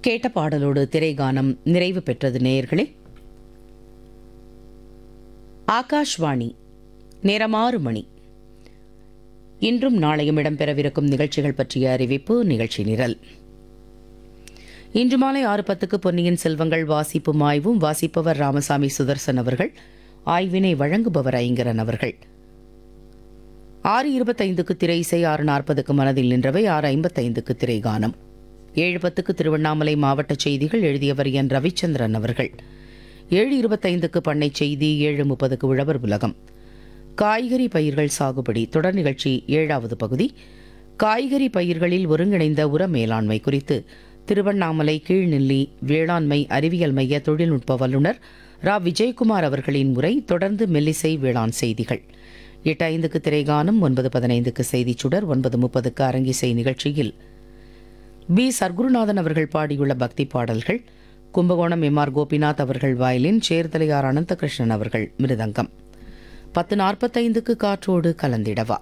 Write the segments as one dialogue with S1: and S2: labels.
S1: கேட்ட பாடலோடு திரைகானம் நிறைவு பெற்றது நேயர்களே ஆகாஷ்வாணி நேரம் ஆறு மணி இன்றும் நாளையும் இடம்பெறவிருக்கும் நிகழ்ச்சிகள் பற்றிய அறிவிப்பு நிகழ்ச்சி நிரல் இன்று மாலை ஆறு பத்துக்கு பொன்னியின் செல்வங்கள் வாசிப்பும் ஆய்வும் வாசிப்பவர் ராமசாமி சுதர்சன் அவர்கள் ஆய்வினை வழங்குபவர் ஐங்கரன் அவர்கள் ஆறு இருபத்தைந்துக்கு திரை இசை ஆறு நாற்பதுக்கு மனதில் நின்றவை ஆறு ஐம்பத்தைந்துக்கு திரைகானம் ஏழு பத்துக்கு திருவண்ணாமலை மாவட்ட செய்திகள் எழுதியவர் என் ரவிச்சந்திரன் அவர்கள் ஏழு இருபத்தைந்துக்கு பண்ணை செய்தி ஏழு முப்பதுக்கு உழவர் உலகம் காய்கறி பயிர்கள் சாகுபடி தொடர் நிகழ்ச்சி ஏழாவது பகுதி காய்கறி பயிர்களில் ஒருங்கிணைந்த உர மேலாண்மை குறித்து திருவண்ணாமலை கீழ்நெல்லி வேளாண்மை அறிவியல் மைய தொழில்நுட்ப வல்லுநர் ரா விஜயகுமார் அவர்களின் உரை தொடர்ந்து மெல்லிசை வேளாண் செய்திகள் எட்டு ஐந்துக்கு திரைகானம் ஒன்பது பதினைந்துக்கு செய்திச் சுடர் ஒன்பது முப்பதுக்கு அரங்கிசை நிகழ்ச்சியில் பி சர்க்குருநாதன் அவர்கள் பாடியுள்ள பக்தி பாடல்கள் கும்பகோணம் எம் ஆர் கோபிநாத் அவர்கள் வயலின் சேர்தலையார் அனந்தகிருஷ்ணன் அவர்கள் மிருதங்கம் பத்து நாற்பத்தைந்துக்கு காற்றோடு கலந்திடவா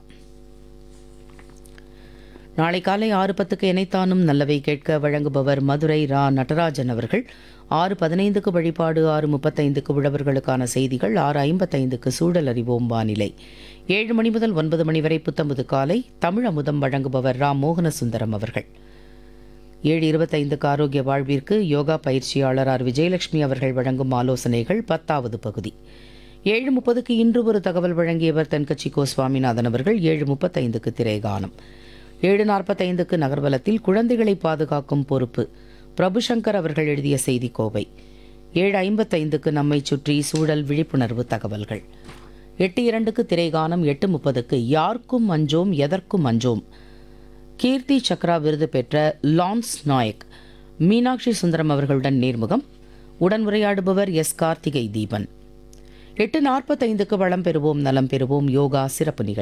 S1: நாளை காலை ஆறு பத்துக்கு இணைத்தானும் நல்லவை கேட்க வழங்குபவர் மதுரை ரா நடராஜன் அவர்கள் ஆறு பதினைந்துக்கு வழிபாடு ஆறு முப்பத்தைந்துக்கு உழவர்களுக்கான செய்திகள் ஆறு ஐம்பத்தைந்துக்கு சூழல் அறிவோம் வானிலை ஏழு மணி முதல் ஒன்பது மணி வரை புத்தம்புது காலை தமிழ் அமுதம் வழங்குபவர் ரா மோகனசுந்தரம் அவர்கள் ஏழு இருபத்தைந்துக்கு ஆரோக்கிய வாழ்விற்கு யோகா பயிற்சியாளர் ஆர் விஜயலட்சுமி அவர்கள் வழங்கும் ஆலோசனைகள் பத்தாவது பகுதி ஏழு முப்பதுக்கு இன்று ஒரு தகவல் வழங்கியவர் தென்கட்சி கோ சுவாமிநாதன் அவர்கள் ஏழு முப்பத்தைந்துக்கு திரைகானம் ஏழு நாற்பத்தைந்துக்கு நகர்வலத்தில் குழந்தைகளை பாதுகாக்கும் பொறுப்பு பிரபுசங்கர் அவர்கள் எழுதிய செய்தி கோவை ஏழு ஐம்பத்தைந்துக்கு நம்மை சுற்றி சூழல் விழிப்புணர்வு தகவல்கள் எட்டு இரண்டுக்கு திரைகானம் எட்டு முப்பதுக்கு யாருக்கும் அஞ்சோம் எதற்கும் அஞ்சோம் கீர்த்தி சக்ரா விருது பெற்ற லான்ஸ் நாயக் மீனாட்சி சுந்தரம் அவர்களுடன் நேர்முகம் உடன் உரையாடுபவர் எஸ் கார்த்திகை தீபன் எட்டு நாற்பத்தைந்துக்கு வளம் பெறுவோம் நலம் பெறுவோம் யோகா சிறப்பு நிகழ்ச்சி